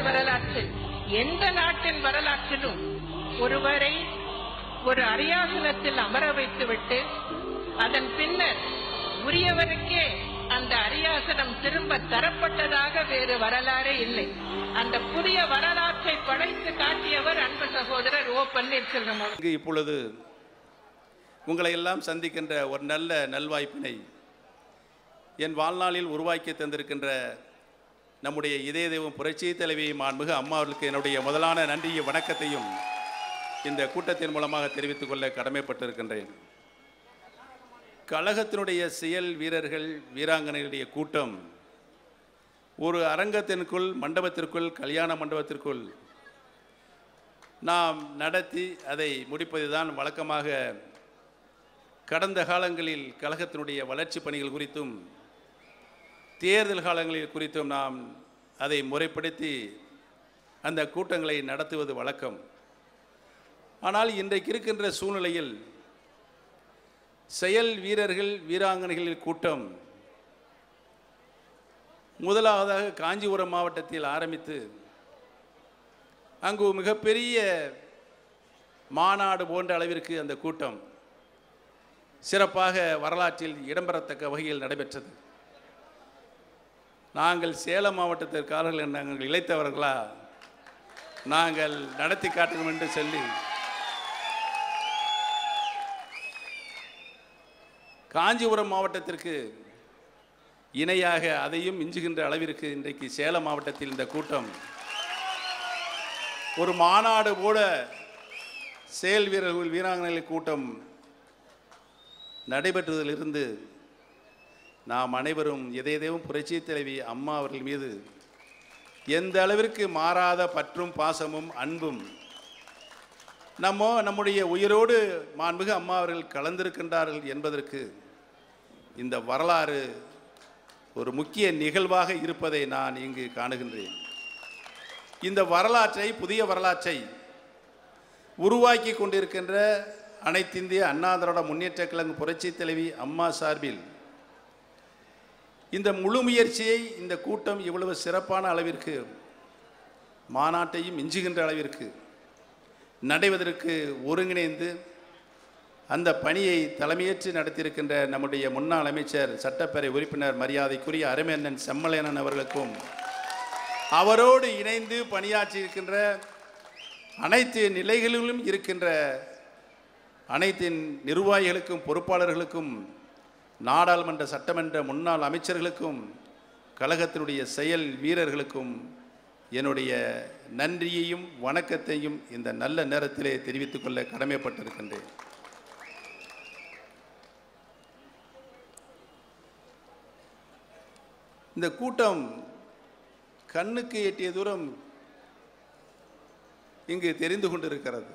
நாட்டின் வரலாற்றில் எந்த நாட்டின் வரலாற்றிலும் ஒருவரை ஒரு அரியாசனத்தில் அமர வைத்துவிட்டு அதன் பின்னர் உரியவருக்கே அந்த அரியாசனம் திரும்ப தரப்பட்டதாக வேறு வரலாறே இல்லை அந்த புதிய வரலாற்றை படைத்து காட்டியவர் அன்பு சகோதரர் ஓ பன்னீர்செல்வம் அவர்கள். இங்கு இப்பொழுது உங்களை எல்லாம் சந்திக்கின்ற ஒரு நல்ல நல்வாய்ப்பினை என் வாழ்நாளில் உருவாக்கி தந்திருக்கின்ற நம்முடைய இதய தெய்வம் புரட்சி தலைவி மாண்புமிகு அம்மா அவர்களுக்கு என்னுடைய முதலான நன்றியும் வணக்கத்தையும் இந்த கூட்டத்தின் மூலமாக தெரிவித்துக் கொள்ள கடமைப்பட்டிருக்கின்றேன் கழகத்தினுடைய செயல் வீரர்கள் வீராங்கனைகளுடைய கூட்டம் ஒரு அரங்கத்திற்குள் மண்டபத்திற்குள் கல்யாண மண்டபத்திற்குள் நாம் நடத்தி அதை முடிப்பதுதான் வழக்கமாக கடந்த காலங்களில் கழகத்தினுடைய வளர்ச்சி பணிகள் குறித்தும் தேர்தல் காலங்களில் குறித்தும் நாம் அதை முறைப்படுத்தி அந்த கூட்டங்களை நடத்துவது வழக்கம் ஆனால் இன்றைக்கு இருக்கின்ற சூழ்நிலையில் செயல் வீரர்கள் வீராங்கனைகளின் கூட்டம் முதலாவதாக காஞ்சிபுரம் மாவட்டத்தில் ஆரம்பித்து அங்கு மிகப்பெரிய மாநாடு போன்ற அளவிற்கு அந்த கூட்டம் சிறப்பாக வரலாற்றில் இடம்பெறத்தக்க வகையில் நடைபெற்றது நாங்கள் சேலம் மாவட்டத்திற்காரர்கள் நாங்கள் இழைத்தவர்களா நாங்கள் நடத்தி காட்டணும் என்று சொல்லி காஞ்சிபுரம் மாவட்டத்திற்கு இணையாக அதையும் மிஞ்சுகின்ற அளவிற்கு இன்றைக்கு சேலம் மாவட்டத்தில் இந்த கூட்டம் ஒரு மாநாடு போல செயல் வீரர்கள் வீராங்கனைகள் கூட்டம் நடைபெற்றதிலிருந்து நாம் அனைவரும் எதையதையும் புரட்சி தலைவி அம்மா அவர்கள் மீது எந்த அளவிற்கு மாறாத பற்றும் பாசமும் அன்பும் நம்ம நம்முடைய உயிரோடு மாண்புமிகு அம்மா அவர்கள் கலந்திருக்கின்றார்கள் என்பதற்கு இந்த வரலாறு ஒரு முக்கிய நிகழ்வாக இருப்பதை நான் இங்கு காணுகின்றேன் இந்த வரலாற்றை புதிய வரலாற்றை உருவாக்கி கொண்டிருக்கின்ற அனைத்திந்திய அண்ணா திராவிட முன்னேற்ற கழகம் புரட்சி தலைவி அம்மா சார்பில் இந்த முழு முயற்சியை இந்த கூட்டம் இவ்வளவு சிறப்பான அளவிற்கு மாநாட்டையும் மிஞ்சுகின்ற அளவிற்கு நடைவதற்கு ஒருங்கிணைந்து அந்த பணியை தலைமையேற்று நடத்தியிருக்கின்ற நம்முடைய முன்னாள் அமைச்சர் சட்டப்பேரவை உறுப்பினர் மரியாதைக்குரிய அருமேந்தன் செம்மலேனன் அவர்களுக்கும் அவரோடு இணைந்து பணியாற்றியிருக்கின்ற அனைத்து நிலைகளிலும் இருக்கின்ற அனைத்து நிர்வாகிகளுக்கும் பொறுப்பாளர்களுக்கும் நாடாளுமன்ற சட்டமன்ற முன்னாள் அமைச்சர்களுக்கும் கழகத்தினுடைய செயல் வீரர்களுக்கும் என்னுடைய நன்றியையும் வணக்கத்தையும் இந்த நல்ல நேரத்திலே தெரிவித்துக் கொள்ள கடமைப்பட்டிருக்கின்றேன் இந்த கூட்டம் கண்ணுக்கு எட்டிய தூரம் இங்கு தெரிந்து கொண்டிருக்கிறது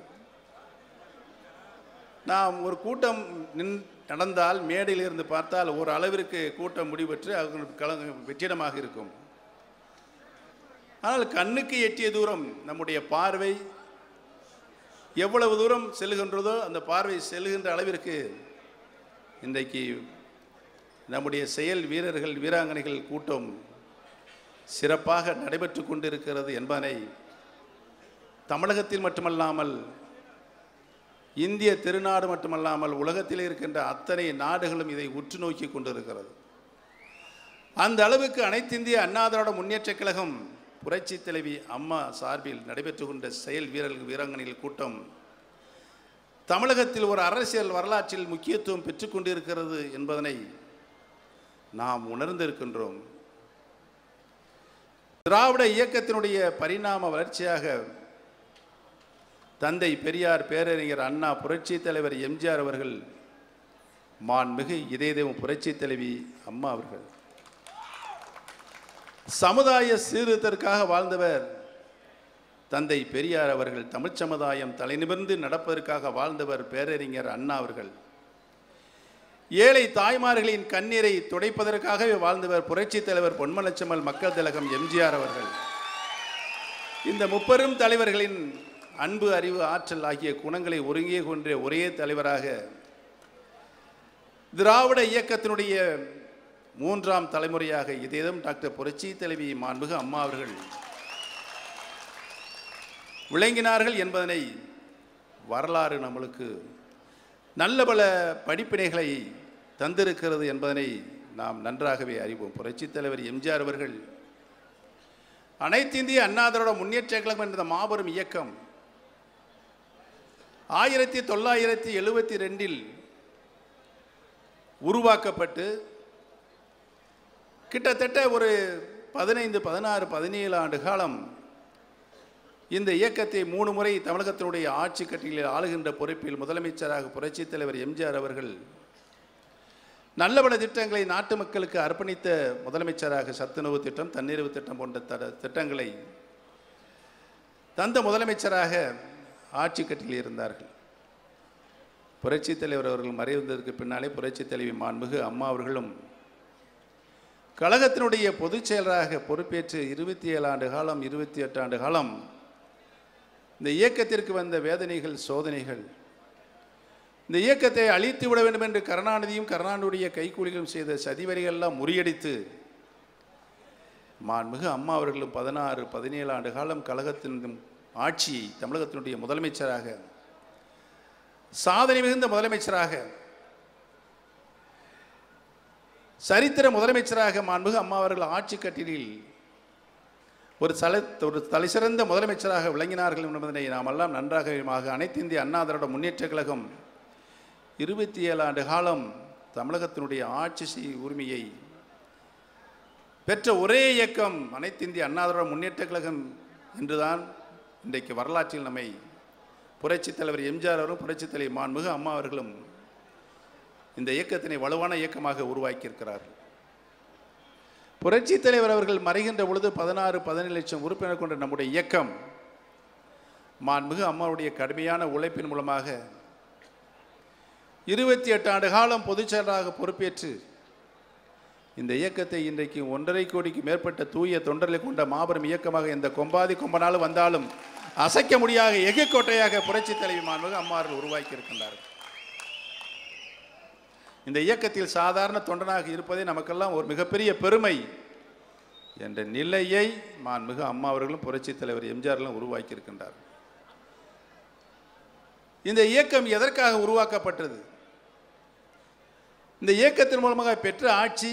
நாம் ஒரு கூட்டம் நின் நடந்தால் மேடையில் இருந்து பார்த்தால் ஒரு அளவிற்கு கூட்டம் முடிவற்று அவங்களுக்கு கல வெற்றிடமாக இருக்கும் ஆனால் கண்ணுக்கு எட்டிய தூரம் நம்முடைய பார்வை எவ்வளவு தூரம் செல்லுகின்றதோ அந்த பார்வை செல்லுகின்ற அளவிற்கு இன்றைக்கு நம்முடைய செயல் வீரர்கள் வீராங்கனைகள் கூட்டம் சிறப்பாக நடைபெற்று கொண்டிருக்கிறது என்பதனை தமிழகத்தில் மட்டுமல்லாமல் இந்திய திருநாடு மட்டுமல்லாமல் உலகத்தில் இருக்கின்ற அத்தனை நாடுகளும் இதை உற்று நோக்கி கொண்டிருக்கிறது அந்த அளவுக்கு அனைத்திந்திய அண்ணா திராவிட முன்னேற்றக் கழகம் புரட்சி தலைவி அம்மா சார்பில் நடைபெற்று கொண்ட செயல் வீரர்கள் வீராங்கனைகள் கூட்டம் தமிழகத்தில் ஒரு அரசியல் வரலாற்றில் முக்கியத்துவம் பெற்றுக்கொண்டிருக்கிறது என்பதனை நாம் உணர்ந்திருக்கின்றோம் திராவிட இயக்கத்தினுடைய பரிணாம வளர்ச்சியாக தந்தை பெரியார் பேரறிஞர் அண்ணா புரட்சி தலைவர் எம்ஜிஆர் அவர்கள் மாண்புமிகு இதயதேவம் புரட்சி தலைவி அம்மா அவர்கள் சமுதாய சீர்திருத்தத்திற்காக வாழ்ந்தவர் தந்தை பெரியார் அவர்கள் தமிழ்ச் சமுதாயம் தலைநிமிர்ந்து நடப்பதற்காக வாழ்ந்தவர் பேரறிஞர் அண்ணா அவர்கள் ஏழை தாய்மார்களின் கண்ணீரை துடைப்பதற்காகவே வாழ்ந்தவர் புரட்சி தலைவர் பொன்மனச்சம்மல் மக்கள் திலகம் எம்ஜிஆர் அவர்கள் இந்த முப்பெரும் தலைவர்களின் அன்பு அறிவு ஆற்றல் ஆகிய குணங்களை ஒருங்கே கொன்ற ஒரே தலைவராக திராவிட இயக்கத்தினுடைய மூன்றாம் தலைமுறையாக இதேதும் டாக்டர் புரட்சி தலைவி மாண்புகு அம்மா அவர்கள் விளங்கினார்கள் என்பதனை வரலாறு நம்மளுக்கு நல்ல பல படிப்பினைகளை தந்திருக்கிறது என்பதனை நாம் நன்றாகவே அறிவோம் புரட்சித் தலைவர் எம்ஜிஆர் அவர்கள் அனைத்து இந்திய அண்ணாதரோட முன்னேற்ற கழகம் என்ற மாபெரும் இயக்கம் ஆயிரத்தி தொள்ளாயிரத்தி எழுபத்தி ரெண்டில் உருவாக்கப்பட்டு கிட்டத்தட்ட ஒரு பதினைந்து பதினாறு பதினேழு ஆண்டு காலம் இந்த இயக்கத்தை மூணு முறை தமிழகத்தினுடைய ஆட்சி கட்டிலில் ஆளுகின்ற பொறுப்பில் முதலமைச்சராக புரட்சித் தலைவர் எம்ஜிஆர் அவர்கள் நல்ல பல திட்டங்களை நாட்டு மக்களுக்கு அர்ப்பணித்த முதலமைச்சராக சத்துணவு திட்டம் தன்னிறைவு திட்டம் போன்ற தட திட்டங்களை தந்த முதலமைச்சராக ஆட்சி கட்டில் இருந்தார்கள் புரட்சித் தலைவர் அவர்கள் மறைவதற்கு பின்னாலே புரட்சித் தலைவி மாண்புகு அம்மா அவர்களும் கழகத்தினுடைய பொதுச் செயலராக பொறுப்பேற்று இருபத்தி ஏழு ஆண்டு காலம் இருபத்தி எட்டு ஆண்டு காலம் இந்த இயக்கத்திற்கு வந்த வேதனைகள் சோதனைகள் இந்த இயக்கத்தை அழித்து விட வேண்டும் என்று கருணாநிதியும் கருணாநிதியுடைய கைக்கூலிகளும் செய்த சதிவரிகளெல்லாம் முறியடித்து மாண்புமிகு அம்மா அவர்களும் பதினாறு பதினேழு ஆண்டு காலம் கழகத்தின் ஆட்சியை தமிழகத்தினுடைய முதலமைச்சராக சாதனை மிகுந்த முதலமைச்சராக சரித்திர முதலமைச்சராக மாண்புமிகு அம்மா அவர்கள் ஆட்சி கட்டிலில் ஒரு தலை ஒரு தலைசிறந்த முதலமைச்சராக விளங்கினார்கள் என்பதனை நாம் எல்லாம் நன்றாக அனைத்து இந்திய அண்ணா திராவிட முன்னேற்ற கழகம் இருபத்தி ஏழு ஆண்டு காலம் தமிழகத்தினுடைய ஆட்சி செய் உரிமையை பெற்ற ஒரே இயக்கம் அனைத்து இந்திய அண்ணா திராவிட முன்னேற்ற கழகம் என்றுதான் இன்றைக்கு வரலாற்றில் நம்மை புரட்சித் தலைவர் எம்ஜிஆர் அவரும் புரட்சித் தலைவர் மாண்புமிகு அம்மா அவர்களும் இந்த இயக்கத்தினை வலுவான இயக்கமாக உருவாக்கியிருக்கிறார்கள் புரட்சித் தலைவர் அவர்கள் மறைகின்ற பொழுது பதினாறு பதினேழு லட்சம் உறுப்பினர் கொண்ட நம்முடைய இயக்கம் மாண்புமிகு அம்மாவுடைய கடுமையான உழைப்பின் மூலமாக இருபத்தி எட்டு ஆண்டு காலம் பொதுச் செயலராக பொறுப்பேற்று இந்த இயக்கத்தை இன்றைக்கு ஒன்றரை கோடிக்கு மேற்பட்ட தூய தொண்டர்களை கொண்ட மாபெரும் இயக்கமாக இந்த கொம்பாதி கொம்பனாலும் வந்தாலும் அசைக்க முடியாத எகிக்கோட்டையாக புரட்சித் தலைவி மாண்புமிகு அம்மாவர்கள் உருவாக்கி இருக்கின்றார்கள் இந்த இயக்கத்தில் சாதாரண தொண்டனாக இருப்பதே நமக்கெல்லாம் ஒரு மிகப்பெரிய பெருமை என்ற நிலையை மாண்புமிகு அம்மா அவர்களும் புரட்சித் தலைவர் எம்ஜிஆர்களும் உருவாக்கி இருக்கின்றார் இந்த இயக்கம் எதற்காக உருவாக்கப்பட்டது இந்த இயக்கத்தின் மூலமாக பெற்ற ஆட்சி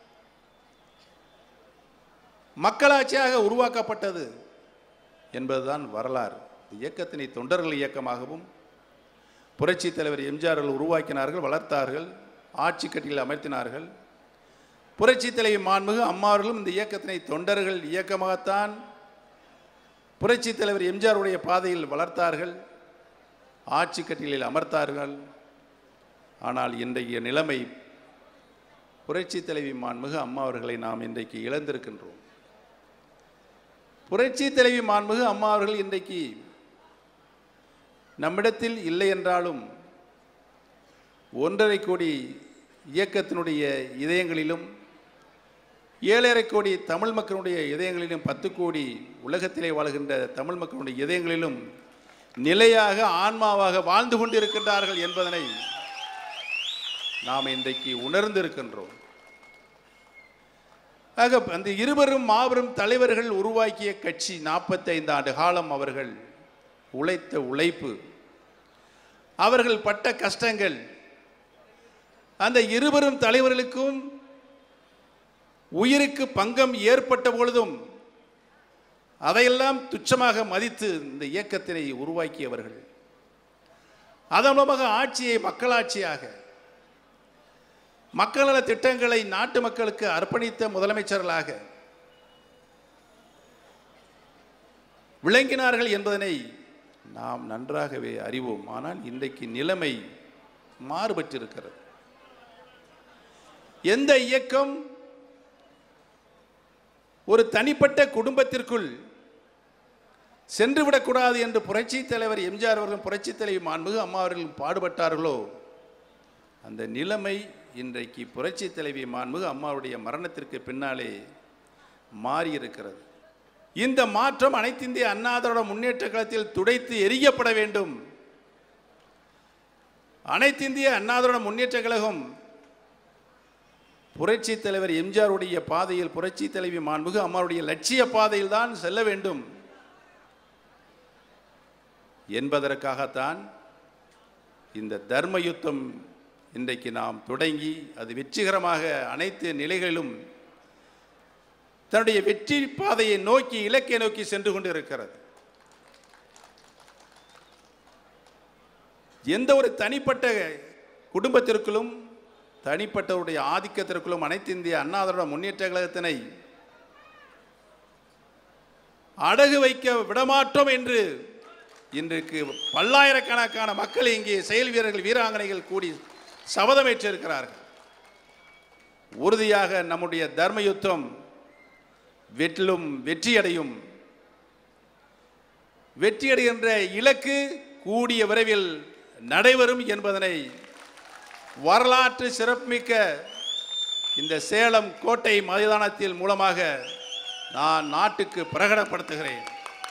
மக்களாட்சியாக உருவாக்கப்பட்டது என்பதுதான் வரலாறு இந்த இயக்கத்தினை தொண்டர்கள் இயக்கமாகவும் புரட்சித் தலைவர் எம்ஜிஆர் அவர்கள் உருவாக்கினார்கள் வளர்த்தார்கள் ஆட்சி கட்டில் அமர்த்தினார்கள் புரட்சித் தலைவி மாண்புமிகு அம்மாவர்களும் இந்த இயக்கத்தினை தொண்டர்கள் இயக்கமாகத்தான் புரட்சித் தலைவர் எம்ஜிஆருடைய பாதையில் வளர்த்தார்கள் ஆட்சி கட்டிலில் அமர்த்தார்கள் ஆனால் இன்றைய நிலைமை புரட்சித் தலைவி மாண்புமிகு அம்மா அவர்களை நாம் இன்றைக்கு இழந்திருக்கின்றோம் புரட்சித் தலைவி மாண்புமிகு அம்மா அவர்கள் இன்றைக்கு நம்மிடத்தில் இல்லை என்றாலும் ஒன்றரை கோடி இயக்கத்தினுடைய இதயங்களிலும் ஏழரை கோடி தமிழ் மக்களுடைய இதயங்களிலும் பத்து கோடி உலகத்திலே வாழ்கின்ற தமிழ் மக்களுடைய இதயங்களிலும் நிலையாக ஆன்மாவாக வாழ்ந்து கொண்டிருக்கின்றார்கள் என்பதனை நாம் இன்றைக்கு உணர்ந்திருக்கின்றோம் ஆக அந்த இருவரும் மாபெரும் தலைவர்கள் உருவாக்கிய கட்சி நாற்பத்தைந்து ஆண்டு காலம் அவர்கள் உழைத்த உழைப்பு அவர்கள் பட்ட கஷ்டங்கள் அந்த இருவரும் தலைவர்களுக்கும் உயிருக்கு பங்கம் ஏற்பட்ட பொழுதும் அதையெல்லாம் துச்சமாக மதித்து இந்த இயக்கத்தினை உருவாக்கியவர்கள் அதன் மூலமாக ஆட்சியை மக்களாட்சியாக மக்கள திட்டங்களை நாட்டு மக்களுக்கு அர்ப்பணித்த முதலமைச்சர்களாக விளங்கினார்கள் என்பதனை நாம் நன்றாகவே அறிவோம் ஆனால் இன்றைக்கு நிலைமை மாறுபட்டிருக்கிறது எந்த இயக்கம் ஒரு தனிப்பட்ட குடும்பத்திற்குள் சென்றுவிடக்கூடாது என்று புரட்சி தலைவர் எம்ஜிஆர் அவர்களும் புரட்சி தலைவி மாண்புகு அம்மா அவர்களும் பாடுபட்டார்களோ அந்த நிலைமை இன்றைக்கு புரட்சி தலைவி மாண்புகு அம்மாவுடைய மரணத்திற்கு பின்னாலே மாறியிருக்கிறது இந்த மாற்றம் அனைத்து இந்திய அண்ணாதரோட முன்னேற்ற களத்தில் துடைத்து எரியப்பட வேண்டும் அனைத்து இந்திய அண்ணாதரோட முன்னேற்ற கழகம் புரட்சி தலைவர் எம்ஜிஆருடைய பாதையில் புரட்சி தலைவி மாண்புகு அம்மாவுடைய லட்சிய பாதையில் தான் செல்ல வேண்டும் என்பதற்காகத்தான் இந்த தர்ம யுத்தம் இன்றைக்கு நாம் தொடங்கி அது வெற்றிகரமாக அனைத்து நிலைகளிலும் தன்னுடைய வெற்றி பாதையை நோக்கி இலக்கை நோக்கி சென்று கொண்டிருக்கிறது எந்த ஒரு தனிப்பட்ட குடும்பத்திற்குள்ளும் தனிப்பட்டவருடைய ஆதிக்கத்திற்குள்ளும் அனைத்து இந்திய அண்ணாதரோட முன்னேற்ற கழகத்தினை அடகு வைக்க விடமாட்டோம் என்று இன்றைக்கு பல்லாயிரக்கணக்கான மக்கள் இங்கே செயல் வீரர்கள் வீராங்கனைகள் கூடி சபதமேற்றிருக்கிறார்கள் உறுதியாக நம்முடைய தர்ம யுத்தம் வெற்றிலும் வெற்றியடையும் வெற்றியடைகின்ற இலக்கு கூடிய விரைவில் நடைபெறும் என்பதனை வரலாற்று சிறப்புமிக்க இந்த சேலம் கோட்டை மைதானத்தில் மூலமாக நான் நாட்டுக்கு பிரகடனப்படுத்துகிறேன்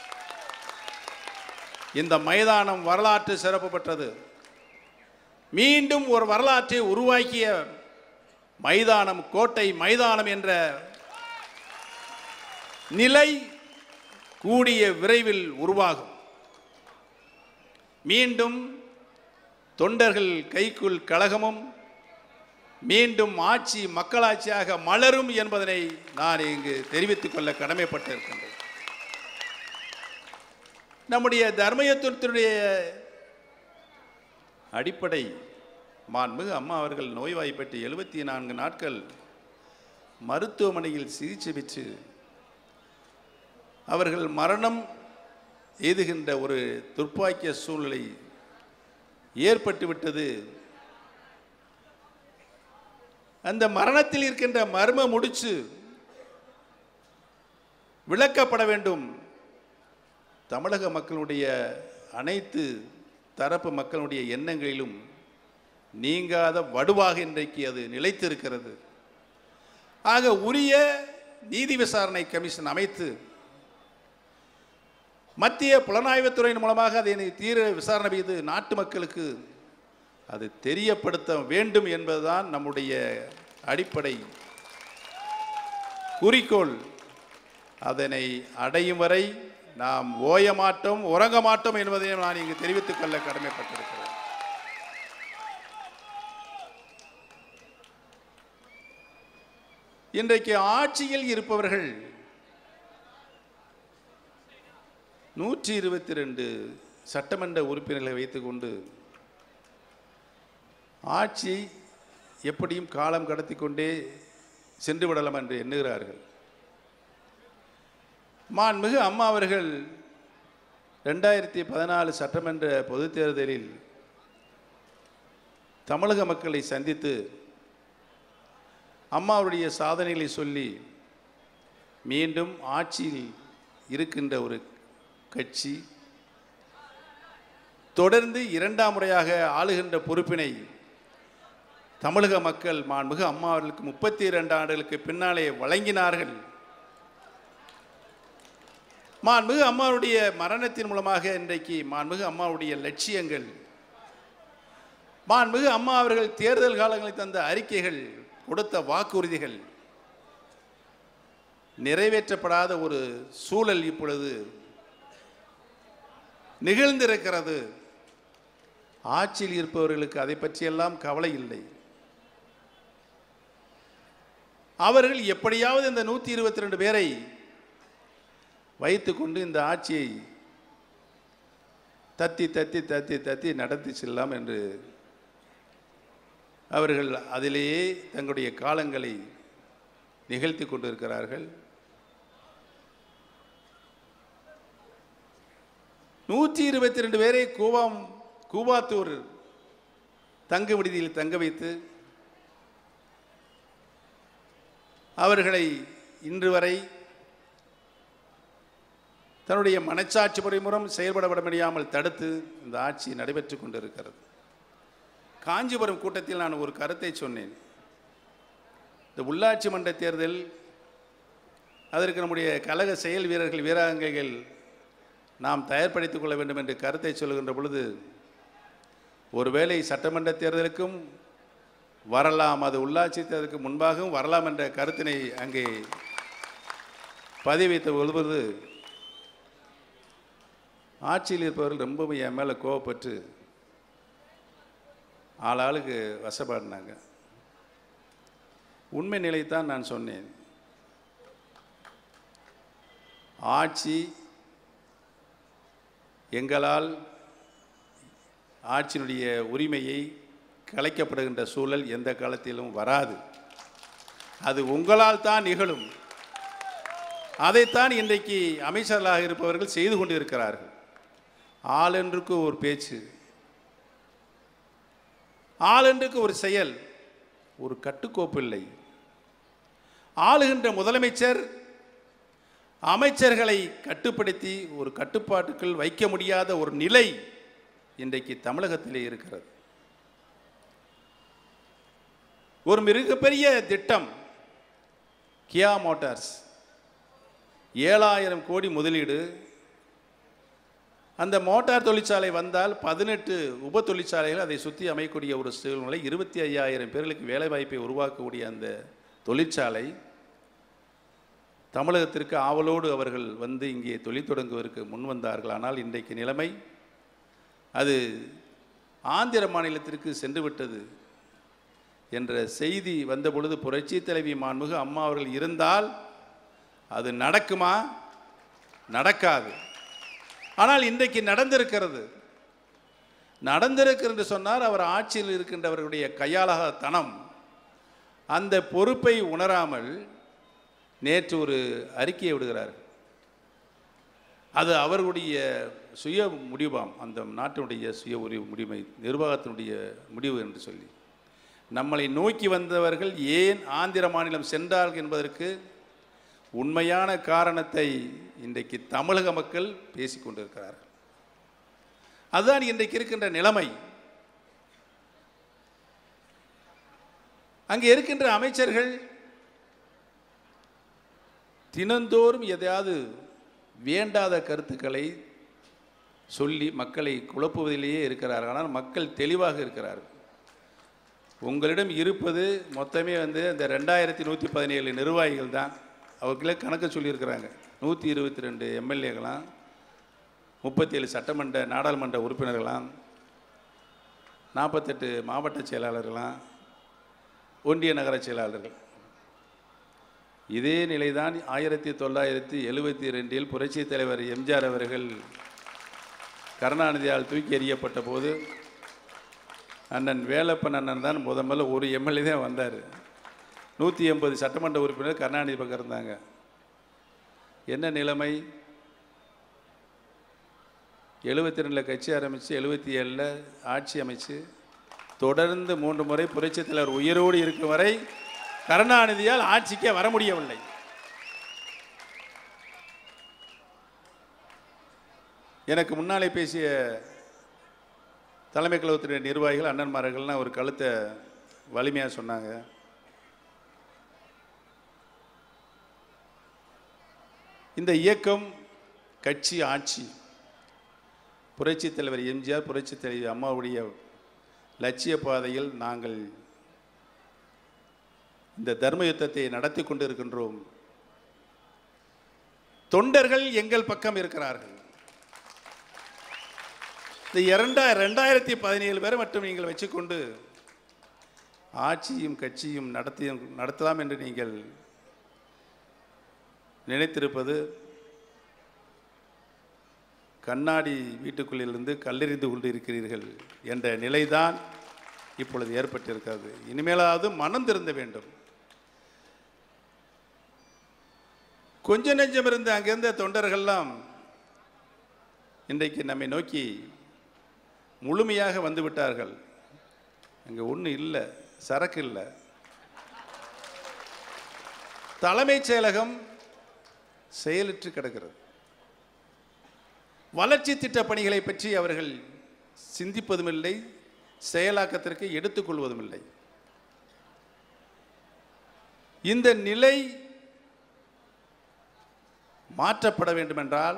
இந்த மைதானம் வரலாற்று சிறப்பு பெற்றது மீண்டும் ஒரு வரலாற்றை உருவாக்கிய மைதானம் கோட்டை மைதானம் என்ற நிலை கூடிய விரைவில் உருவாகும் மீண்டும் தொண்டர்கள் கைக்குள் கழகமும் மீண்டும் ஆட்சி மக்களாட்சியாக மலரும் என்பதனை நான் இங்கு தெரிவித்துக் கொள்ள கடமைப்பட்டிருக்கின்றேன் நம்முடைய தர்மயத்துவத்தினுடைய அடிப்படை மாண்புமிகு அம்மா அவர்கள் நோய்வாய்ப்பட்டு எழுபத்தி நான்கு நாட்கள் மருத்துவமனையில் சிகிச்சை பெற்று அவர்கள் மரணம் எய்துகின்ற ஒரு துர்ப்பாக்கிய சூழ்நிலை ஏற்பட்டுவிட்டது அந்த மரணத்தில் இருக்கின்ற மர்ம முடிச்சு விளக்கப்பட வேண்டும் தமிழக மக்களுடைய அனைத்து தரப்பு மக்களுடைய எண்ணங்களிலும் நீங்காத வடுவாக இன்றைக்கு அது நிலைத்திருக்கிறது ஆக உரிய நீதி விசாரணை கமிஷன் அமைத்து மத்திய புலனாய்வுத்துறையின் மூலமாக அதை தீர விசாரணை செய்து நாட்டு மக்களுக்கு அது தெரியப்படுத்த வேண்டும் என்பதுதான் நம்முடைய அடிப்படை குறிக்கோள் அதனை அடையும் வரை நாம் ஓய மாட்டோம் உறங்க மாட்டோம் என்பதையும் நான் இங்கு தெரிவித்துக் கொள்ள கடமைப்பட்டிருக்கிறேன் இன்றைக்கு ஆட்சியில் இருப்பவர்கள் நூற்றி இருபத்தி ரெண்டு சட்டமன்ற உறுப்பினர்களை வைத்துக்கொண்டு ஆட்சி எப்படியும் காலம் கடத்தி கொண்டே சென்று விடலாம் என்று எண்ணுகிறார்கள் மாண்புமிகு அம்மா அவர்கள் ரெண்டாயிரத்தி பதினாலு சட்டமன்ற பொதுத் தேர்தலில் தமிழக மக்களை சந்தித்து அம்மாவுடைய சாதனைகளை சொல்லி மீண்டும் ஆட்சியில் இருக்கின்ற ஒரு கட்சி தொடர்ந்து இரண்டாம் முறையாக ஆளுகின்ற பொறுப்பினை தமிழக மக்கள் மாண்புமிகு அம்மா அவர்களுக்கு முப்பத்தி இரண்டு ஆண்டுகளுக்கு பின்னாலே வழங்கினார்கள் மாண்புமிகு அம்மாவுடைய மரணத்தின் மூலமாக இன்றைக்கு மாண்புமிகு அம்மாவுடைய லட்சியங்கள் மாண்புமிகு அம்மா அவர்கள் தேர்தல் காலங்களில் தந்த அறிக்கைகள் கொடுத்த வாக்குறுதிகள் நிறைவேற்றப்படாத ஒரு சூழல் இப்பொழுது நிகழ்ந்திருக்கிறது ஆட்சியில் இருப்பவர்களுக்கு அதை பற்றியெல்லாம் கவலை இல்லை அவர்கள் எப்படியாவது இந்த நூற்றி இருபத்தி ரெண்டு பேரை வைத்துக்கொண்டு இந்த ஆட்சியை தத்தி தத்தி தத்தி தத்தி நடத்தி செல்லலாம் என்று அவர்கள் அதிலேயே தங்களுடைய காலங்களை நிகழ்த்தி கொண்டிருக்கிறார்கள் நூற்றி இருபத்தி ரெண்டு பேரை கூவாம் கூவாத்தூர் தங்க விடுதியில் தங்க வைத்து அவர்களை இன்று வரை தன்னுடைய மனச்சாட்சி முறைமுறம் செயல்பட விட முடியாமல் தடுத்து இந்த ஆட்சி நடைபெற்று கொண்டிருக்கிறது காஞ்சிபுரம் கூட்டத்தில் நான் ஒரு கருத்தை சொன்னேன் இந்த உள்ளாட்சி மன்ற தேர்தல் அதற்கு நம்முடைய கழக செயல் வீரர்கள் வீராங்கைகள் நாம் தயார்படுத்திக் கொள்ள வேண்டும் என்று கருத்தை சொல்கின்ற பொழுது ஒருவேளை சட்டமன்ற தேர்தலுக்கும் வரலாம் அது உள்ளாட்சி தேர்தலுக்கு முன்பாகவும் வரலாம் என்ற கருத்தினை அங்கே பதிவு வைத்த பொழுது ஆட்சியில் இருப்பவர்கள் ரொம்பவும் என் மேலே கோவப்பட்டு ஆளாளுக்கு வசப்பாடினாங்க உண்மை நிலைத்தான் நான் சொன்னேன் ஆட்சி எங்களால் ஆட்சியினுடைய உரிமையை கலைக்கப்படுகின்ற சூழல் எந்த காலத்திலும் வராது அது உங்களால் தான் நிகழும் அதைத்தான் இன்றைக்கு அமைச்சர்களாக இருப்பவர்கள் செய்து கொண்டிருக்கிறார்கள் ஆளென்றுக்கு ஒரு பேச்சு ஆளென்றுக்கு ஒரு செயல் ஒரு கட்டுக்கோப்பு இல்லை ஆளுகின்ற முதலமைச்சர் அமைச்சர்களை கட்டுப்படுத்தி ஒரு கட்டுப்பாட்டுக்குள் வைக்க முடியாத ஒரு நிலை இன்றைக்கு தமிழகத்திலே இருக்கிறது ஒரு மிகப்பெரிய திட்டம் கியா மோட்டார்ஸ் ஏழாயிரம் கோடி முதலீடு அந்த மோட்டார் தொழிற்சாலை வந்தால் பதினெட்டு உப தொழிற்சாலைகள் அதை சுற்றி அமைக்கக்கூடிய ஒரு சூழ்நிலை இருபத்தி ஐயாயிரம் பேர்களுக்கு வேலைவாய்ப்பை உருவாக்கக்கூடிய அந்த தொழிற்சாலை தமிழகத்திற்கு ஆவலோடு அவர்கள் வந்து இங்கே தொழில் தொடங்குவதற்கு முன் வந்தார்கள் ஆனால் இன்றைக்கு நிலைமை அது ஆந்திர மாநிலத்திற்கு சென்று விட்டது என்ற செய்தி வந்த பொழுது புரட்சி தலைவி மாண்புகு அம்மா அவர்கள் இருந்தால் அது நடக்குமா நடக்காது ஆனால் இன்றைக்கு நடந்திருக்கிறது நடந்திருக்கிறது என்று சொன்னால் அவர் ஆட்சியில் இருக்கின்றவர்களுடைய கையாளகத்தனம் அந்த பொறுப்பை உணராமல் நேற்று ஒரு அறிக்கையை விடுகிறார் அது அவர்களுடைய சுய முடிவாம் அந்த நாட்டினுடைய சுய உரி முடிமை நிர்வாகத்தினுடைய முடிவு என்று சொல்லி நம்மளை நோக்கி வந்தவர்கள் ஏன் ஆந்திர மாநிலம் சென்றார்கள் என்பதற்கு உண்மையான காரணத்தை இன்றைக்கு தமிழக மக்கள் பேசிக் கொண்டிருக்கிறார்கள் அதுதான் இன்றைக்கு இருக்கின்ற நிலைமை அங்கே இருக்கின்ற அமைச்சர்கள் தினந்தோறும் எதையாவது வேண்டாத கருத்துக்களை சொல்லி மக்களை குழப்புவதிலேயே இருக்கிறார்கள் ஆனால் மக்கள் தெளிவாக இருக்கிறார்கள் உங்களிடம் இருப்பது மொத்தமே வந்து இந்த ரெண்டாயிரத்தி நூற்றி பதினேழு நிர்வாகிகள் தான் அவர்களே கணக்கு சொல்லியிருக்கிறாங்க நூற்றி இருபத்தி ரெண்டு எம்எல்ஏகளாம் முப்பத்தேழு சட்டமன்ற நாடாளுமன்ற உறுப்பினர்களாம் நாற்பத்தெட்டு மாவட்ட செயலாளர்களாம் ஒன்றிய நகர செயலாளர்கள் இதே நிலைதான் ஆயிரத்தி தொள்ளாயிரத்தி எழுபத்தி ரெண்டில் புரட்சித் தலைவர் எம்ஜிஆர் அவர்கள் கருணாநிதியால் தூக்கி எறியப்பட்ட போது அண்ணன் வேலப்பன் அண்ணன் தான் முத முதல்ல ஒரு எம்எல்ஏ தான் வந்தார் நூற்றி எண்பது சட்டமன்ற உறுப்பினர் கருணாநிதி பக்கம் இருந்தாங்க என்ன நிலைமை எழுபத்தி ரெண்டில் கட்சி ஆரம்பித்து எழுபத்தி ஏழில் ஆட்சி அமைச்சு தொடர்ந்து மூன்று முறை புரட்சித் தலைவர் உயிரோடு இருக்கும் வரை கருணாநிதியால் ஆட்சிக்கே வர முடியவில்லை எனக்கு முன்னாலே பேசிய தலைமை கழகத்துடைய நிர்வாகிகள் அண்ணன்மார்கள்லாம் ஒரு கழுத்தை வலிமையாக சொன்னாங்க இந்த இயக்கம் கட்சி ஆட்சி புரட்சித் தலைவர் எம்ஜிஆர் புரட்சித் தலைவி அம்மாவுடைய லட்சிய பாதையில் நாங்கள் இந்த தர்ம யுத்தத்தை நடத்தி கொண்டிருக்கின்றோம் தொண்டர்கள் எங்கள் பக்கம் இருக்கிறார்கள் இந்த இரண்டா ரெண்டாயிரத்தி பதினேழு பேரை மட்டும் நீங்கள் வச்சுக்கொண்டு ஆட்சியும் கட்சியும் நடத்தியும் நடத்தலாம் என்று நீங்கள் நினைத்திருப்பது கண்ணாடி வீட்டுக்குள்ளிலிருந்து கல்லெறிந்து கொண்டு இருக்கிறீர்கள் என்ற நிலைதான் இப்பொழுது ஏற்பட்டிருக்கிறது இனிமேலாவது மனம் திருந்த வேண்டும் கொஞ்ச நெஞ்சம் இருந்த அங்கிருந்த தொண்டர்கள்லாம் இன்றைக்கு நம்மை நோக்கி முழுமையாக வந்து விட்டார்கள் அங்கே ஒன்றும் இல்லை சரக்கு இல்லை தலைமைச் செயலகம் செயலற்று கிடக்கிறது வளர்ச்சி திட்ட பணிகளை பற்றி அவர்கள் சிந்திப்பதும் இல்லை செயலாக்கத்திற்கு எடுத்துக்கொள்வதும் இல்லை இந்த நிலை மாற்றப்பட வேண்டுமென்றால்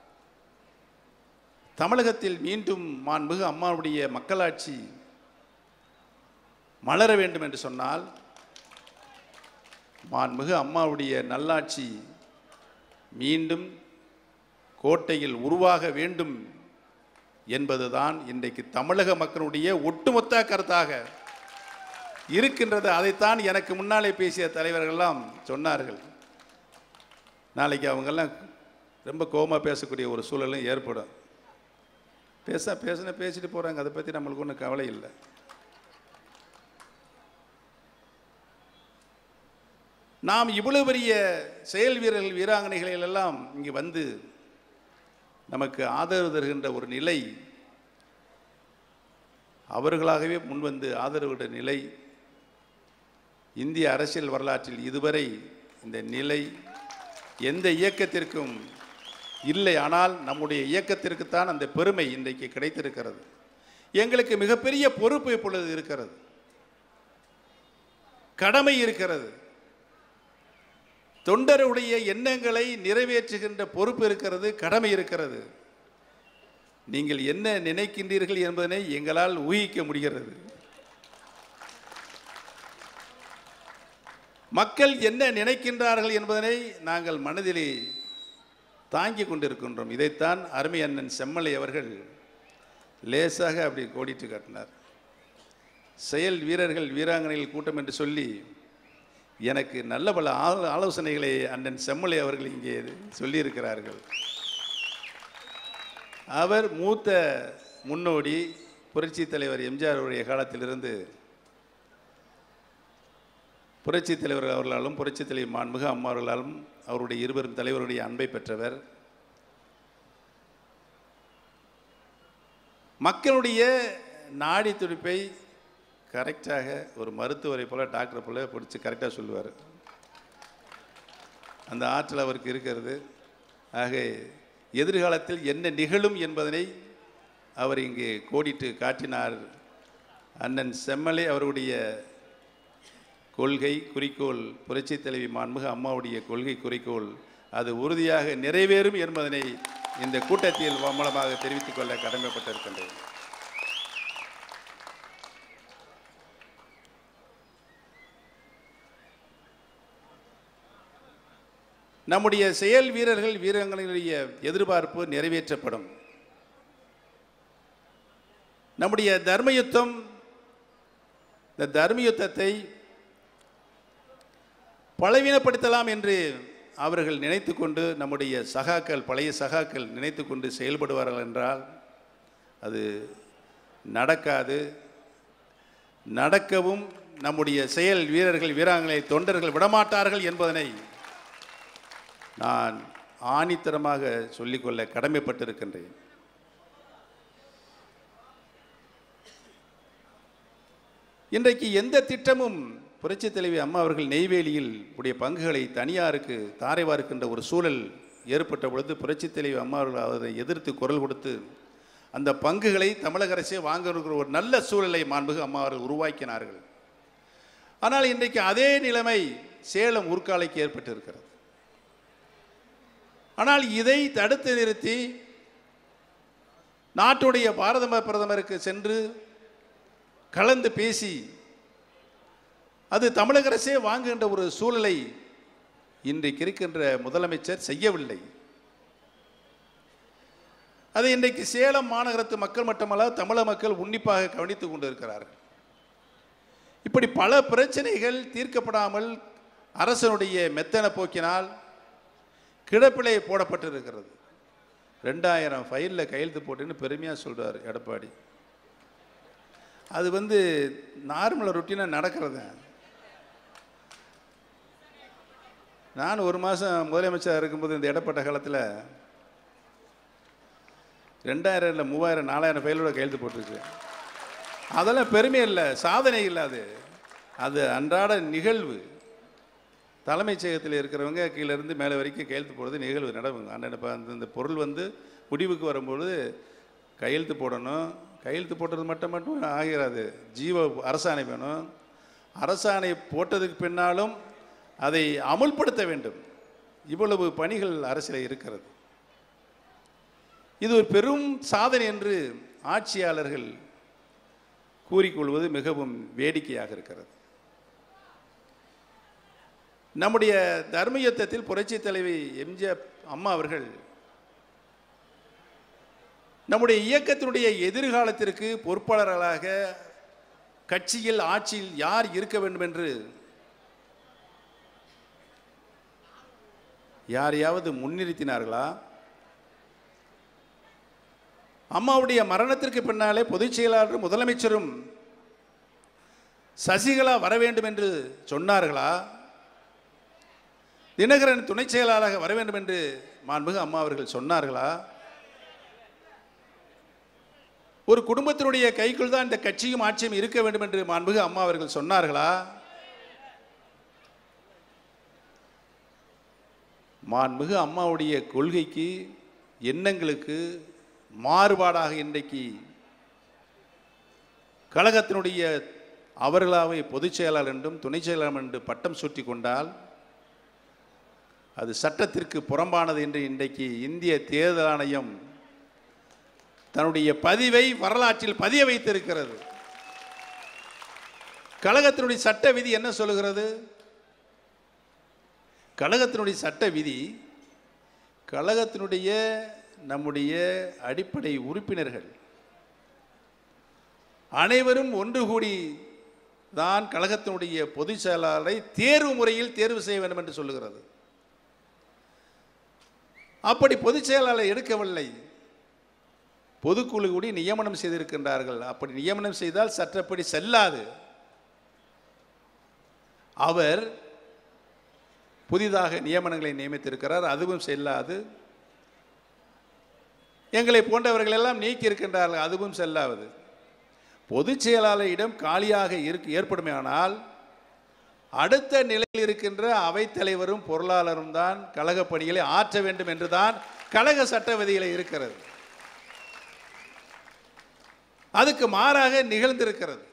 தமிழகத்தில் மீண்டும் மாண்புமிகு அம்மாவுடைய மக்களாட்சி மலர வேண்டும் என்று சொன்னால் மாண்புமிகு அம்மாவுடைய நல்லாட்சி மீண்டும் கோட்டையில் உருவாக வேண்டும் என்பதுதான் இன்றைக்கு தமிழக மக்களுடைய ஒட்டுமொத்த கருத்தாக இருக்கின்றது அதைத்தான் எனக்கு முன்னாலே பேசிய தலைவர்கள்லாம் சொன்னார்கள் நாளைக்கு அவங்கெல்லாம் ரொம்ப கோமா பேசக்கூடிய ஒரு சூழலும் ஏற்படும் பேச பேசின பேசிட்டு போகிறாங்க அதை பற்றி நம்மளுக்கு ஒன்றும் கவலை இல்லை நாம் இவ்வளவு பெரிய செயல் வீரர்கள் வீராங்கனைகள் எல்லாம் இங்கே வந்து நமக்கு ஆதரவு தருகின்ற ஒரு நிலை அவர்களாகவே முன்வந்து ஆதரவுகிற நிலை இந்திய அரசியல் வரலாற்றில் இதுவரை இந்த நிலை எந்த இயக்கத்திற்கும் இல்லை ஆனால் நம்முடைய இயக்கத்திற்குத்தான் அந்த பெருமை இன்றைக்கு கிடைத்திருக்கிறது எங்களுக்கு மிகப்பெரிய பொறுப்பு இப்பொழுது இருக்கிறது கடமை இருக்கிறது தொண்டருடைய எண்ணங்களை நிறைவேற்றுகின்ற பொறுப்பு இருக்கிறது கடமை இருக்கிறது நீங்கள் என்ன நினைக்கின்றீர்கள் என்பதனை எங்களால் ஊகிக்க முடிகிறது மக்கள் என்ன நினைக்கின்றார்கள் என்பதனை நாங்கள் மனதிலே தாங்கிக் கொண்டிருக்கின்றோம் இதைத்தான் அருமை அண்ணன் செம்மலை அவர்கள் லேசாக அப்படி கோடிட்டு காட்டினார் செயல் வீரர்கள் வீராங்கனைகள் கூட்டம் என்று சொல்லி எனக்கு நல்ல பல ஆலோ- ஆலோசனைகளை அண்ணன் செம்மலை அவர்கள் இங்கே சொல்லியிருக்கிறார்கள் அவர் மூத்த முன்னோடி புரட்சி தலைவர் எம்ஜிஆர் அவருடைய காலத்திலிருந்து புரட்சி தலைவர் அவர்களாலும் புரட்சி தலைவர் மாண்புக அம்மா அவர்களாலும் அவருடைய இருவரும் தலைவருடைய அன்பை பெற்றவர் மக்களுடைய நாடி துடிப்பை கரெக்டாக ஒரு மருத்துவரை போல டாக்டரை போல பிடிச்சி கரெக்டாக சொல்லுவார் அந்த ஆற்றல் அவருக்கு இருக்கிறது ஆக எதிர்காலத்தில் என்ன நிகழும் என்பதனை அவர் இங்கே கோடிட்டு காட்டினார் அண்ணன் செம்மலை அவருடைய கொள்கை குறிக்கோள் புரட்சி தலைவி மாண்புக அம்மாவுடைய கொள்கை குறிக்கோள் அது உறுதியாக நிறைவேறும் என்பதனை இந்த கூட்டத்தில் மூலமாக தெரிவித்துக் கொள்ள கடமைப்பட்டிருக்கின்றேன் நம்முடைய செயல் வீரர்கள் வீரர்களுடைய எதிர்பார்ப்பு நிறைவேற்றப்படும் நம்முடைய தர்மயுத்தம் இந்த தர்மயுத்தத்தை பலவீனப்படுத்தலாம் என்று அவர்கள் நினைத்து கொண்டு நம்முடைய சகாக்கள் பழைய சகாக்கள் நினைத்து கொண்டு செயல்படுவார்கள் என்றால் அது நடக்காது நடக்கவும் நம்முடைய செயல் வீரர்கள் வீராங்கனை தொண்டர்கள் விடமாட்டார்கள் என்பதனை நான் ஆணித்தரமாக சொல்லிக்கொள்ள கடமைப்பட்டிருக்கின்றேன் இன்றைக்கு எந்த திட்டமும் புரட்சி தலைவி அம்மா அவர்கள் நெய்வேலியில் உடைய பங்குகளை தனியாருக்கு தாரை வார்க்கின்ற ஒரு சூழல் ஏற்பட்ட பொழுது புரட்சி தலைவி அம்மா அவர்கள் அதை எதிர்த்து குரல் கொடுத்து அந்த பங்குகளை தமிழக அரசே வாங்குகிற ஒரு நல்ல சூழலை மாண்புகு அம்மா அவர்கள் உருவாக்கினார்கள் ஆனால் இன்றைக்கு அதே நிலைமை சேலம் உருக்காலைக்கு ஏற்பட்டிருக்கிறது ஆனால் இதை தடுத்து நிறுத்தி நாட்டுடைய பாரத பிரதமருக்கு சென்று கலந்து பேசி அது தமிழக அரசே வாங்குகின்ற ஒரு சூழலை இன்றைக்கு இருக்கின்ற முதலமைச்சர் செய்யவில்லை அதை இன்றைக்கு சேலம் மாநகரத்து மக்கள் மட்டுமல்ல தமிழக மக்கள் உன்னிப்பாக கவனித்துக் கொண்டிருக்கிறார்கள் இப்படி பல பிரச்சனைகள் தீர்க்கப்படாமல் அரசனுடைய மெத்தன போக்கினால் கிடப்பிலை போடப்பட்டிருக்கிறது ரெண்டாயிரம் ஃபைலில் கையெழுத்து போட்டுன்னு பெருமையாக சொல்றார் எடப்பாடி அது வந்து நார்மல் ருட்டீனாக நடக்கிறது நான் ஒரு மாதம் முதலமைச்சர் இருக்கும்போது இந்த இடப்பட்ட காலத்தில் ரெண்டாயிரம் இல்லை மூவாயிரம் நாலாயிரம் ஃபைலோட கையெழுத்து போட்டிருக்கு அதெல்லாம் பெருமை இல்லை சாதனை இல்லை அது அது அன்றாட நிகழ்வு தலைமைச் செயகத்தில் இருக்கிறவங்க கீழே இருந்து மேலே வரைக்கும் கையெழுத்து போடுறது நிகழ்வு நடவுங்க அண்ணன் இப்போ அந்த இந்த பொருள் வந்து முடிவுக்கு வரும்பொழுது கையெழுத்து போடணும் கையெழுத்து போட்டது மட்டும் மட்டும் ஆகிறாது ஜீவ அரசாணை வேணும் அரசாணை போட்டதுக்கு பின்னாலும் அதை அமுல்படுத்த வேண்டும் இவ்வளவு பணிகள் அரசில் இருக்கிறது இது ஒரு பெரும் சாதனை என்று ஆட்சியாளர்கள் கூறிக்கொள்வது மிகவும் வேடிக்கையாக இருக்கிறது நம்முடைய தர்ம யுத்தத்தில் புரட்சி தலைவி எம்ஜிஆர் அம்மா அவர்கள் நம்முடைய இயக்கத்தினுடைய எதிர்காலத்திற்கு பொறுப்பாளர்களாக கட்சியில் ஆட்சியில் யார் இருக்க வேண்டும் என்று யாரையாவது முன்னிறுத்தினார்களா அம்மாவுடைய மரணத்திற்கு பின்னாலே பொதுச் செயலாளரும் முதலமைச்சரும் சசிகலா வர வேண்டும் என்று சொன்னார்களா தினகரன் துணை செயலாளராக வர வேண்டும் என்று மாண்புமிகு அம்மா அவர்கள் சொன்னார்களா ஒரு குடும்பத்தினுடைய கைக்குள் தான் இந்த கட்சியும் ஆட்சியும் இருக்க வேண்டும் என்று மாண்புமிகு அம்மா அவர்கள் சொன்னார்களா மாண்புமிகு அம்மாவுடைய கொள்கைக்கு எண்ணங்களுக்கு மாறுபாடாக இன்றைக்கு கழகத்தினுடைய அவர்களாவை பொதுச் செயலாளர் என்றும் துணை செயலாளர் என்று பட்டம் சூட்டி கொண்டால் அது சட்டத்திற்கு புறம்பானது என்று இன்றைக்கு இந்திய தேர்தல் ஆணையம் தன்னுடைய பதிவை வரலாற்றில் பதிய வைத்திருக்கிறது கழகத்தினுடைய சட்ட விதி என்ன சொல்லுகிறது கழகத்தினுடைய சட்ட விதி கழகத்தினுடைய நம்முடைய அடிப்படை உறுப்பினர்கள் அனைவரும் ஒன்று கூடி தான் கழகத்தினுடைய பொதுச் செயலாளரை தேர்வு முறையில் தேர்வு செய்ய வேண்டும் என்று சொல்லுகிறது அப்படி பொதுச் செயலாளர் எடுக்கவில்லை பொதுக்குழு கூடி நியமனம் செய்திருக்கின்றார்கள் அப்படி நியமனம் செய்தால் சட்டப்படி செல்லாது அவர் புதிதாக நியமனங்களை நியமித்திருக்கிறார் அதுவும் செல்லாது எங்களை போன்றவர்கள் எல்லாம் நீக்கி இருக்கின்றார்கள் அதுவும் செல்லாது பொதுச் செயலாளரிடம் காலியாக இருக்கு ஏற்படுமேயானால் அடுத்த நிலையில் இருக்கின்ற அவைத்தலைவரும் பொருளாளரும் தான் கழக பணிகளை ஆற்ற வேண்டும் என்றுதான் கழக சட்ட விதிகளை இருக்கிறது அதுக்கு மாறாக நிகழ்ந்திருக்கிறது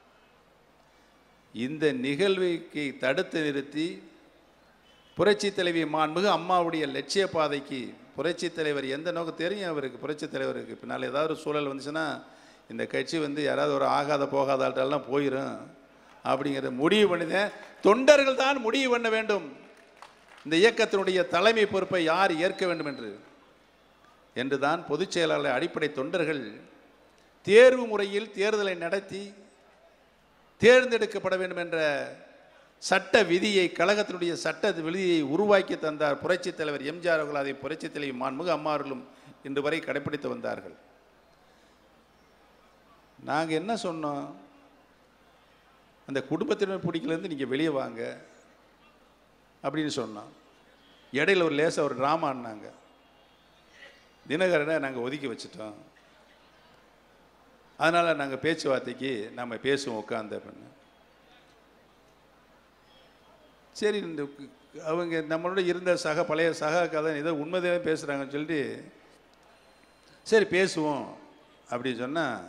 இந்த நிகழ்வுக்கு தடுத்து நிறுத்தி புரட்சி தலைவி மாண்புமிகு அம்மாவுடைய லட்சிய பாதைக்கு புரட்சி தலைவர் எந்த நோக்கம் தெரியும் அவருக்கு புரட்சி தலைவருக்கு பின்னால் ஏதாவது ஒரு சூழல் வந்துச்சுன்னா இந்த கட்சி வந்து யாராவது ஒரு ஆகாத போகாத ஆள்கிட்டலாம் போயிடும் அப்படிங்கிறத முடிவு பண்ணிதேன் தொண்டர்கள் தான் முடிவு பண்ண வேண்டும் இந்த இயக்கத்தினுடைய தலைமை பொறுப்பை யார் ஏற்க வேண்டும் என்று என்றுதான் பொதுச் செயலாளர் அடிப்படை தொண்டர்கள் தேர்வு முறையில் தேர்தலை நடத்தி தேர்ந்தெடுக்கப்பட வேண்டும் என்ற சட்ட விதியை கழகத்தினுடைய சட்ட விதியை உருவாக்கி தந்தார் புரட்சித் தலைவர் எம்ஜிஆர் அவர்கள் அதை புரட்சித் தலைவி மாண்புமிகு அம்மாவர்களும் இன்று வரை கடைபிடித்து வந்தார்கள் நாங்கள் என்ன சொன்னோம் அந்த குடும்பத்தினர் பிடிக்கலேருந்து நீங்கள் வெளியே வாங்க அப்படின்னு சொன்னோம் இடையில ஒரு லேசாக ஒரு ட்ராமான்னாங்க தினகரனை நாங்கள் ஒதுக்கி வச்சிட்டோம் அதனால் நாங்கள் பேச்சுவார்த்தைக்கு நம்ம பேசுவோம் உட்காந்து அப்படின்னு சரி இந்த அவங்க நம்மளோட இருந்த சக பழைய சக கதை ஏதோ உண்மைதான் பேசுகிறாங்கன்னு சொல்லிட்டு சரி பேசுவோம் அப்படி சொன்னால்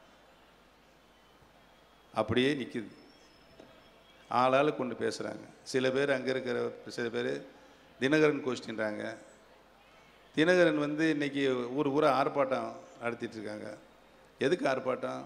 அப்படியே நிற்குது ஆளாளு கொண்டு பேசுகிறாங்க சில பேர் அங்கே இருக்கிற சில பேர் தினகரன் கோஷ்டின்றாங்க தினகரன் வந்து இன்னைக்கு ஊர் ஊரா ஆர்ப்பாட்டம் நடத்திட்டு இருக்காங்க எதுக்கு ஆர்ப்பாட்டம்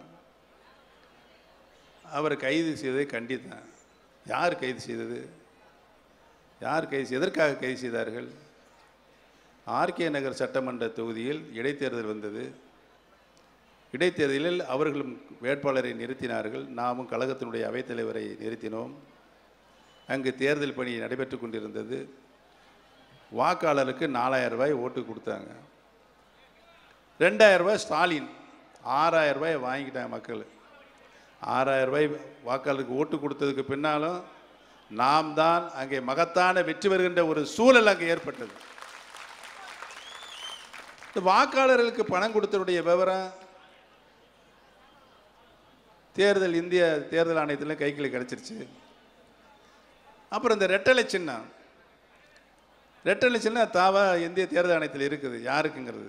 அவரை கைது செய்ததை கண்டித்தான் யார் கைது செய்தது யார் கைது செய்- எதற்காக கைது செய்தார்கள் ஆர்கே நகர் சட்டமன்ற தொகுதியில் இடைத்தேர்தல் வந்தது இடைத்தேர்தலில் அவர்களும் வேட்பாளரை நிறுத்தினார்கள் நாமும் கழகத்தினுடைய அவைத்தலைவரை நிறுத்தினோம் அங்கு தேர்தல் பணி நடைபெற்று கொண்டிருந்தது வாக்காளருக்கு நாலாயிரம் ரூபாய் ஓட்டு கொடுத்தாங்க ரெண்டாயிரம் ரூபாய் ஸ்டாலின் ஆறாயிரம் ரூபாய் வாங்கிட்டாங்க மக்கள் ஆறாயிரம் ரூபாய் வாக்காளருக்கு ஓட்டு கொடுத்ததுக்கு பின்னாலும் நாம் தான் அங்கே மகத்தான வெற்றி பெறுகின்ற ஒரு சூழல் அங்கே ஏற்பட்டது இந்த வாக்காளர்களுக்கு பணம் கொடுத்ததுடைய விவரம் தேர்தல் இந்திய தேர்தல் ஆணையத்தில் கைக்குள்ள கிடச்சிருச்சு அப்புறம் இந்த ரெட்டலை சின்னம் ரெட்டலை சின்னம் தாவா இந்திய தேர்தல் ஆணையத்தில் இருக்குது யாருக்குங்கிறது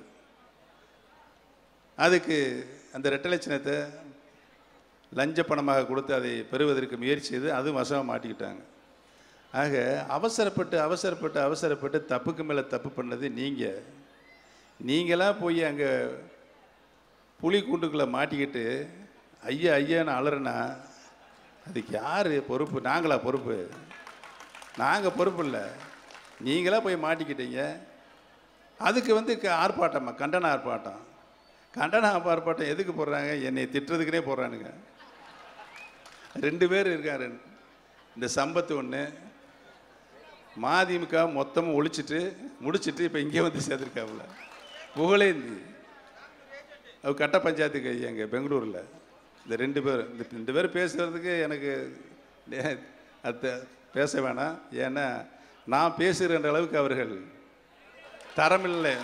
அதுக்கு அந்த ரெட்டலை சின்னத்தை லஞ்ச பணமாக கொடுத்து அதை பெறுவதற்கு முயற்சி செய்து அதுவும் வசமாக மாட்டிக்கிட்டாங்க ஆக அவசரப்பட்டு அவசரப்பட்டு அவசரப்பட்டு தப்புக்கு மேலே தப்பு பண்ணது நீங்கள் நீங்களாக போய் அங்கே புலி கூண்டுக்குள்ளே மாட்டிக்கிட்டு ஐயா ஐயான்னு அலறனா அதுக்கு யார் பொறுப்பு நாங்களா பொறுப்பு நாங்கள் பொறுப்பு இல்லை நீங்களா போய் மாட்டிக்கிட்டீங்க அதுக்கு வந்து க- ஆர்ப்பாட்டமா கண்டன ஆர்ப்பாட்டம் கண்டன ஆர்ப்பாட்டம் எதுக்கு போடுறாங்க என்னை திட்டுறதுக்குனே போடுறானுங்க ரெண்டு பேர் இருக்காரு இந்த சம்பத்து ஒன்று மதிமுக மொத்தமும் ஒழிச்சிட்டு முடிச்சிட்டு இப்போ இங்கே வந்து சேர்ந்துருக்காப்புல புகழேந்தி அவர் கட்ட பஞ்சாயத்துக்கு ஐயா இங்கே பெங்களூரில் இந்த ரெண்டு பேர் இந்த ரெண்டு பேர் பேசுகிறதுக்கு எனக்கு நே- அது பேச வேணாம் ஏன்னா நான் பேசுகிற அளவுக்கு அவர்கள் தரமில்லை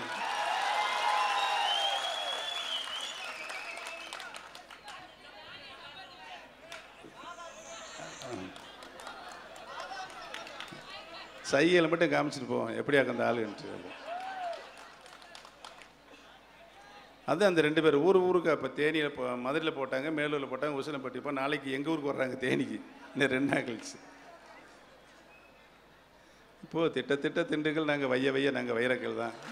சைகையில் மட்டும் காமிச்சிட்டு போவோம் எப்படியா அந்த ஆளுன்ட்டு அது அந்த ரெண்டு பேர் ஊர் ஊருக்கு அப்போ தேனியில் போ மதுரையில் போட்டாங்க மேலூரில் போட்டாங்க உசிலம்பட்டி இப்போ நாளைக்கு எங்கள் ஊருக்கு வர்றாங்க தேனிக்கு இன்னும் ரெண்டு நாள் கழிச்சு இப்போது திட்ட திட்ட திண்டுகள் நாங்கள் வைய வைய நாங்கள் வைரக்கள் தான்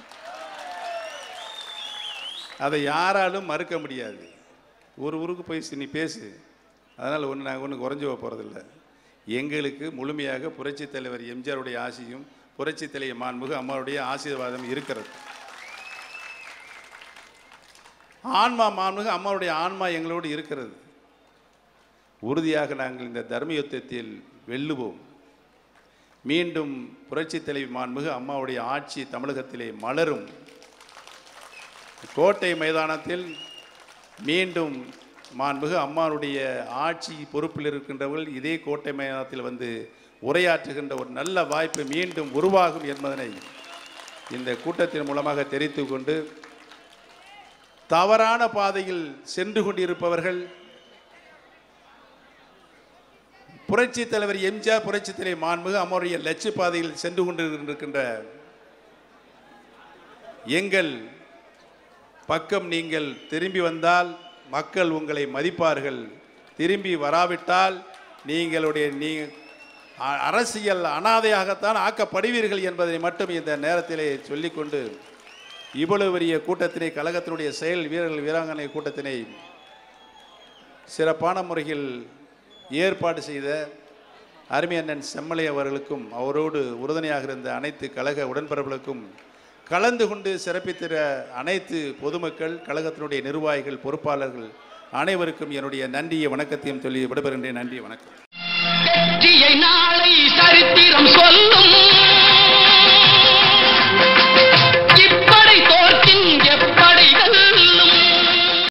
அதை யாராலும் மறுக்க முடியாது ஒரு ஊருக்கு போய் சி- நீ பேசு அதனால் ஒன்று நாங்கள் ஒன்றும் குறைஞ்சி போக போகிறதில்ல எங்களுக்கு முழுமையாக புரட்சித் தலைவர் எம்ஜிஆருடைய ஆசியும் புரட்சித் தலைவர் மாண்புகு அம்மாவுடைய ஆசீர்வாதம் இருக்கிறது ஆன்மா மாண்புகு அம்மாவுடைய ஆன்மா எங்களோடு இருக்கிறது உறுதியாக நாங்கள் இந்த தர்ம யுத்தத்தில் வெல்லுவோம் மீண்டும் புரட்சித் தலைவி மாண்புகு அம்மாவுடைய ஆட்சி தமிழகத்திலே மலரும் கோட்டை மைதானத்தில் மீண்டும் மாண்புகு அம்மாவுடைய ஆட்சி பொறுப்பில் இருக்கின்றவர்கள் இதே கோட்டை மைதானத்தில் வந்து உரையாற்றுகின்ற ஒரு நல்ல வாய்ப்பு மீண்டும் உருவாகும் என்பதனை இந்த கூட்டத்தின் மூலமாக தெரிவித்து கொண்டு தவறான பாதையில் சென்று கொண்டிருப்பவர்கள் புரட்சி தலைவர் எம்ஜிஆர் புரட்சி தலைவர் மாண்புகு அம்மாவுடைய லட்சிய பாதையில் சென்று கொண்டிருக்கின்ற எங்கள் பக்கம் நீங்கள் திரும்பி வந்தால் மக்கள் உங்களை மதிப்பார்கள் திரும்பி வராவிட்டால் நீங்களுடைய நீ அ- அரசியல் அனாதையாகத்தான் ஆக்கப்படுவீர்கள் என்பதை மட்டும் இந்த நேரத்திலே சொல்லிக்கொண்டு இவ்வளவு பெரிய கூட்டத்தினை கழகத்தினுடைய செயல் வீரர்கள் வீராங்கனை கூட்டத்தினை சிறப்பான முறையில் ஏற்பாடு செய்த அருமை அண்ணன் செம்மலை அவர்களுக்கும் அவரோடு உறுதுணையாக இருந்த அனைத்து கழக உடன்பிறப்புகளுக்கும் கலந்து கொண்டு சிறப்பித்திர அனைத்து பொதுமக்கள் கழகத்தினுடைய நிர்வாகிகள் பொறுப்பாளர்கள் அனைவருக்கும் என்னுடைய நன்றியை வணக்கத்தையும் சொல்லி விடைபெறுகின்றேன் நன்றி வணக்கம் வெற்றியை நாளை சரித்திரம் சொல்லும்